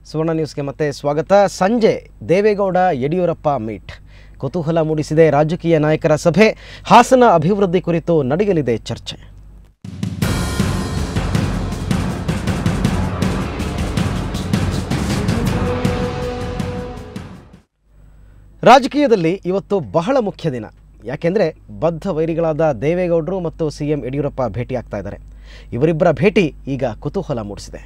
ಸುವರ್ಣ ನ್ಯೂಸ್ಗೆ ಮತ್ತೆ ಸ್ವಾಗತ ಸಂಜೆ ದೇವೇಗೌಡ ಯಡಿಯೂರಪ್ಪ ಮೀಟ್ ಕುತೂಹಲ ಮೂಡಿಸಿದೆ ರಾಜಕೀಯ ನಾಯಕರ ಸಭೆ ಹಾಸನ ಅಭಿವೃದ್ಧಿ ಕುರಿತು ನಡೆಯಲಿದೆ ಚರ್ಚೆ ರಾಜಕೀಯದಲ್ಲಿ ಇವತ್ತು ಬಹಳ ಮುಖ್ಯ ದಿನ ಯಾಕೆಂದರೆ ಬದ್ಧ ವೈರಿಗಳಾದ ದೇವೇಗೌಡರು ಮತ್ತು ಸಿ ಎಂ ಯಡಿಯೂರಪ್ಪ ಭೇಟಿಯಾಗ್ತಾ ಇದ್ದಾರೆ ಇವರಿಬ್ಬರ ಭೇಟಿ ಈಗ ಕುತೂಹಲ ಮೂಡಿಸಿದೆ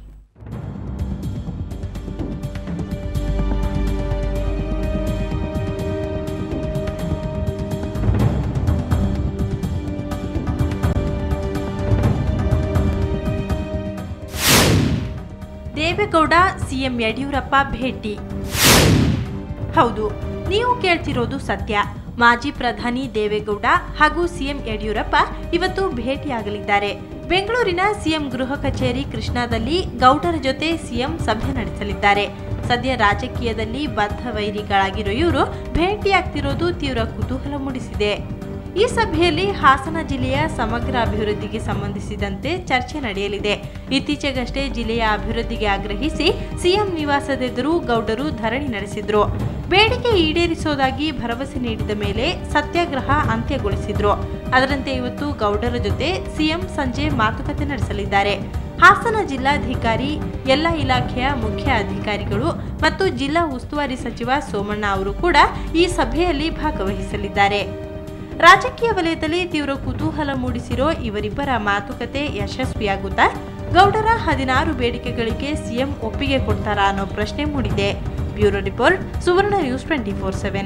ದೇವೇಗೌಡ ಸಿಎಂ ಯಡಿಯೂರಪ್ಪ ಭೇಟಿ ಹೌದು ನೀವು ಕೇಳ್ತಿರೋದು ಸತ್ಯ ಮಾಜಿ ಪ್ರಧಾನಿ ದೇವೇಗೌಡ ಹಾಗೂ ಸಿಎಂ ಯಡಿಯೂರಪ್ಪ ಇವತ್ತು ಭೇಟಿಯಾಗಲಿದ್ದಾರೆ ಬೆಂಗಳೂರಿನ ಸಿಎಂ ಗೃಹ ಕಚೇರಿ ಕೃಷ್ಣಾದಲ್ಲಿ ಗೌಡರ ಜೊತೆ ಸಿಎಂ ಸಭೆ ನಡೆಸಲಿದ್ದಾರೆ ಸದ್ಯ ರಾಜಕೀಯದಲ್ಲಿ ಬದ್ಧ ವೈರಿಗಳಾಗಿರೋ ಇವರು ಭೇಟಿಯಾಗ್ತಿರೋದು ತೀವ್ರ ಕುತೂಹಲ ಮೂಡಿಸಿದೆ ಈ ಸಭೆಯಲ್ಲಿ ಹಾಸನ ಜಿಲ್ಲೆಯ ಸಮಗ್ರ ಅಭಿವೃದ್ಧಿಗೆ ಸಂಬಂಧಿಸಿದಂತೆ ಚರ್ಚೆ ನಡೆಯಲಿದೆ ಇತ್ತೀಚೆಗಷ್ಟೇ ಜಿಲ್ಲೆಯ ಅಭಿವೃದ್ಧಿಗೆ ಆಗ್ರಹಿಸಿ ಸಿಎಂ ನಿವಾಸದೆದುರು ಗೌಡರು ಧರಣಿ ನಡೆಸಿದ್ರು ಬೇಡಿಕೆ ಈಡೇರಿಸೋದಾಗಿ ಭರವಸೆ ನೀಡಿದ ಮೇಲೆ ಸತ್ಯಾಗ್ರಹ ಅಂತ್ಯಗೊಳಿಸಿದ್ರು ಅದರಂತೆ ಇವತ್ತು ಗೌಡರ ಜೊತೆ ಸಿಎಂ ಸಂಜೆ ಮಾತುಕತೆ ನಡೆಸಲಿದ್ದಾರೆ ಹಾಸನ ಜಿಲ್ಲಾಧಿಕಾರಿ ಎಲ್ಲ ಇಲಾಖೆಯ ಮುಖ್ಯ ಅಧಿಕಾರಿಗಳು ಮತ್ತು ಜಿಲ್ಲಾ ಉಸ್ತುವಾರಿ ಸಚಿವ ಸೋಮಣ್ಣ ಅವರು ಕೂಡ ಈ ಸಭೆಯಲ್ಲಿ ಭಾಗವಹಿಸಲಿದ್ದಾರೆ ರಾಜಕೀಯ ವಲಯದಲ್ಲಿ ತೀವ್ರ ಕುತೂಹಲ ಮೂಡಿಸಿರೋ ಇವರಿಬ್ಬರ ಮಾತುಕತೆ ಯಶಸ್ವಿಯಾಗುತ್ತಾ ಗೌಡರ ಹದಿನಾರು ಬೇಡಿಕೆಗಳಿಗೆ ಸಿಎಂ ಒಪ್ಪಿಗೆ ಕೊಡ್ತಾರಾ ಅನ್ನೋ ಪ್ರಶ್ನೆ ಮೂಡಿದೆ bureau report Suvarna news twenty four seven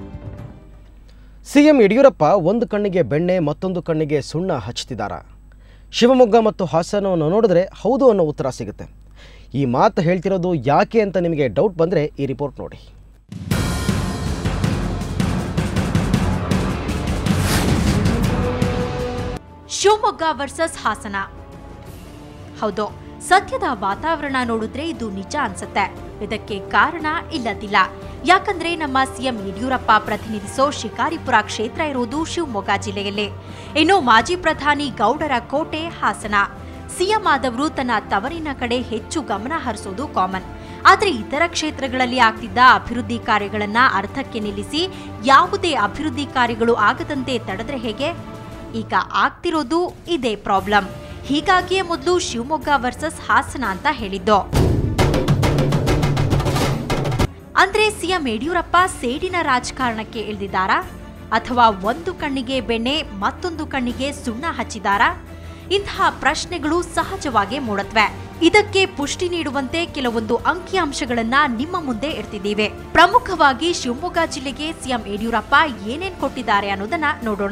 CM Yediyurappa ಒಂದು ಕಣ್ಣಿಗೆ ಬೆಣ್ಣೆ ಮತ್ತೊಂದು ಕಣ್ಣಿಗೆ ಸುಣ್ಣ ಹಚ್ತಿದ್ದಾರ ಶಿವಮೊಗ್ಗ ಮತ್ತು ಹಾಸನವನ್ನು ನೋಡಿದ್ರೆ ಹೌದು ಅನ್ನೋ ಉತ್ತರ ಸಿಗುತ್ತೆ ಈ ಮಾತು ಹೇಳ್ತಿರೋದು ಯಾಕೆ ಅಂತ ನಿಮಗೆ ಡೌಟ್ ಬಂದರೆ ಈ ರಿಪೋರ್ಟ್ ನೋಡಿ ಶಿವಮೊಗ್ಗ ವರ್ಸಸ್ ಹಾಸನ ಹೌದು ಸದ್ಯದ ವಾತಾವರಣ ನೋಡಿದ್ರೆ ಇದು ನಿಜ ಅನ್ಸುತ್ತೆ ಇದಕ್ಕೆ ಕಾರಣ ಇಲ್ಲದಿಲ್ಲ ಯಾಕಂದ್ರೆ ನಮ್ಮ ಸಿಎಂ ಯಡಿಯೂರಪ್ಪ ಪ್ರತಿನಿಧಿಸೋ ಶಿಕಾರಿಪುರ ಕ್ಷೇತ್ರ ಇರುವುದು ಶಿವಮೊಗ್ಗ ಜಿಲ್ಲೆಯಲ್ಲಿ ಇನ್ನು ಮಾಜಿ ಪ್ರಧಾನಿ ಗೌಡರ ಕೋಟೆ ಹಾಸನ ಸಿಎಂ ಆದವರು ತನ್ನ ತವರಿನ ಕಡೆ ಹೆಚ್ಚು ಗಮನ ಹರಿಸೋದು ಕಾಮನ್ ಆದ್ರೆ ಇತರ ಕ್ಷೇತ್ರಗಳಲ್ಲಿ ಆಗ್ತಿದ್ದ ಅಭಿವೃದ್ಧಿ ಕಾರ್ಯಗಳನ್ನ ಅರ್ಥಕ್ಕೆ ನಿಲ್ಲಿಸಿ ಯಾವುದೇ ಅಭಿವೃದ್ಧಿ ಕಾರ್ಯಗಳು ಆಗದಂತೆ ತಡೆದ್ರೆ ಹೇಗೆ ಈಗ ಆಗ್ತಿರೋದು ಇದೇ ಪ್ರಾಬ್ಲಮ್ ಹೀಗಾಗಿಯೇ ಮೊದಲು ಶಿವಮೊಗ್ಗ ವರ್ಸಸ್ ಹಾಸನ ಅಂತ ಹೇಳಿದ್ದು ಅಂದ್ರೆ ಸಿಎಂ ಯಡಿಯೂರಪ್ಪ ಸೇಡಿನ ರಾಜಕಾರಣಕ್ಕೆ ಇಳಿದಿದ್ದಾರಾ ಅಥವಾ ಒಂದು ಕಣ್ಣಿಗೆ ಬೆಣ್ಣೆ ಮತ್ತೊಂದು ಕಣ್ಣಿಗೆ ಸುಣ್ಣ ಹಚ್ಚಿದಾರಾ ಇಂತಹ ಪ್ರಶ್ನೆಗಳು ಸಹಜವಾಗಿ ಮೂಡತ್ವೆ ಇದಕ್ಕೆ ಪುಷ್ಟಿ ನೀಡುವಂತೆ ಕೆಲವೊಂದು ಅಂಕಿಅಂಶಗಳನ್ನ ನಿಮ್ಮ ಮುಂದೆ ಇಡ್ತಿದ್ದೀವಿ ಪ್ರಮುಖವಾಗಿ ಶಿವಮೊಗ್ಗ ಜಿಲ್ಲೆಗೆ ಸಿಎಂ ಯಡಿಯೂರಪ್ಪ ಏನೇನ್ ಕೊಟ್ಟಿದ್ದಾರೆ ಅನ್ನೋದನ್ನ ನೋಡೋಣ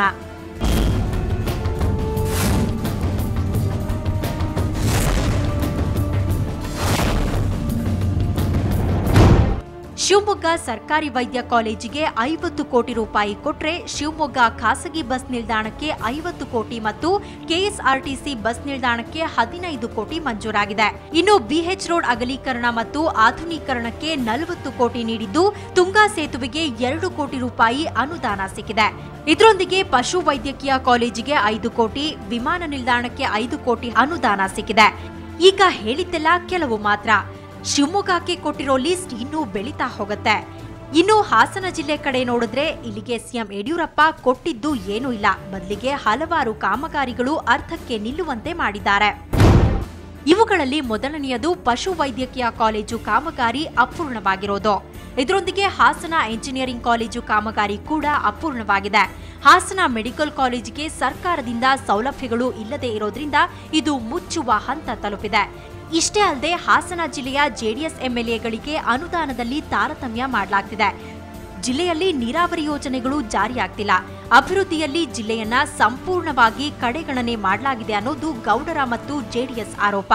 ಶಿವಮೊಗ್ಗ ಸರ್ಕಾರಿ ವೈದ್ಯ ಕಾಲೇಜಿಗೆ ಐವತ್ತು ಕೋಟಿ ರೂಪಾಯಿ ಕೊಟ್ರೆ ಶಿವಮೊಗ್ಗ ಖಾಸಗಿ ಬಸ್ ನಿಲ್ದಾಣಕ್ಕೆ ಐವತ್ತು ಕೋಟಿ ಮತ್ತು ಕೆಎಸ್ಆರ್ಟಿಸಿ ಬಸ್ ನಿಲ್ದಾಣಕ್ಕೆ ಹದಿನೈದು ಕೋಟಿ ಮಂಜೂರಾಗಿದೆ ಇನ್ನು ಬಿಎಚ್ ರೋಡ್ ಅಗಲೀಕರಣ ಮತ್ತು ಆಧುನೀಕರಣಕ್ಕೆ ನಲವತ್ತು ಕೋಟಿ ನೀಡಿದ್ದು ತುಂಗಾ ಸೇತುವೆಗೆ ಎರಡು ಕೋಟಿ ರೂಪಾಯಿ ಅನುದಾನ ಸಿಕ್ಕಿದೆ ಇದರೊಂದಿಗೆ ಪಶು ವೈದ್ಯಕೀಯ ಕಾಲೇಜಿಗೆ ಐದು ಕೋಟಿ ವಿಮಾನ ನಿಲ್ದಾಣಕ್ಕೆ ಐದು ಕೋಟಿ ಅನುದಾನ ಸಿಕ್ಕಿದೆ ಈಗ ಹೇಳಿದ್ದೆಲ್ಲ ಕೆಲವು ಮಾತ್ರ ಶಿವಮೊಗ್ಗಕ್ಕೆ ಕೊಟ್ಟಿರೋ ಲಿಸ್ಟ್ ಇನ್ನೂ ಬೆಳೀತಾ ಹೋಗುತ್ತೆ ಇನ್ನು ಹಾಸನ ಜಿಲ್ಲೆ ಕಡೆ ನೋಡಿದ್ರೆ ಇಲ್ಲಿಗೆ ಸಿಎಂ ಯಡಿಯೂರಪ್ಪ ಕೊಟ್ಟಿದ್ದು ಏನೂ ಇಲ್ಲ ಬದಲಿಗೆ ಹಲವಾರು ಕಾಮಗಾರಿಗಳು ಅರ್ಥಕ್ಕೆ ನಿಲ್ಲುವಂತೆ ಮಾಡಿದ್ದಾರೆ ಇವುಗಳಲ್ಲಿ ಮೊದಲನೆಯದು ಪಶು ವೈದ್ಯಕೀಯ ಕಾಲೇಜು ಕಾಮಗಾರಿ ಅಪೂರ್ಣವಾಗಿರೋದು ಇದರೊಂದಿಗೆ ಹಾಸನ ಎಂಜಿನಿಯರಿಂಗ್ ಕಾಲೇಜು ಕಾಮಗಾರಿ ಕೂಡ ಅಪೂರ್ಣವಾಗಿದೆ ಹಾಸನ ಮೆಡಿಕಲ್ ಕಾಲೇಜಿಗೆ ಸರ್ಕಾರದಿಂದ ಸೌಲಭ್ಯಗಳು ಇಲ್ಲದೆ ಇರೋದ್ರಿಂದ ಇದು ಮುಚ್ಚುವ ಹಂತ ತಲುಪಿದೆ ಇಷ್ಟೇ ಅಲ್ಲದೆ ಹಾಸನ ಜಿಲ್ಲೆಯ ಜೆಡಿಎಸ್ ಎಂಎಲ್ಎಗಳಿಗೆ ಅನುದಾನದಲ್ಲಿ ತಾರತಮ್ಯ ಮಾಡಲಾಗ್ತಿದೆ ಜಿಲ್ಲೆಯಲ್ಲಿ ನೀರಾವರಿ ಯೋಜನೆಗಳು ಜಾರಿಯಾಗ್ತಿಲ್ಲ ಅಭಿವೃದ್ಧಿಯಲ್ಲಿ ಜಿಲ್ಲೆಯನ್ನ ಸಂಪೂರ್ಣವಾಗಿ ಕಡೆಗಣನೆ ಮಾಡಲಾಗಿದೆ ಅನ್ನೋದು ಗೌಡರ ಮತ್ತು ಜೆಡಿಎಸ್ ಆರೋಪ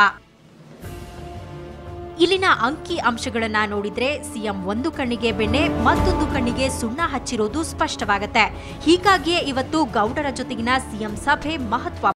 ಇಲ್ಲಿನ ಅಂಕಿ ಅಂಶಗಳನ್ನ ನೋಡಿದ್ರೆ ಸಿಎಂ ಒಂದು ಕಣ್ಣಿಗೆ ಬೆಣ್ಣೆ ಮತ್ತೊಂದು ಕಣ್ಣಿಗೆ ಸುಣ್ಣ ಹಚ್ಚಿರೋದು ಸ್ಪಷ್ಟವಾಗತ್ತೆ ಹೀಗಾಗಿಯೇ ಇವತ್ತು ಗೌಡರ ಜೊತೆಗಿನ ಸಿಎಂ ಸಭೆ ಮಹತ್ವ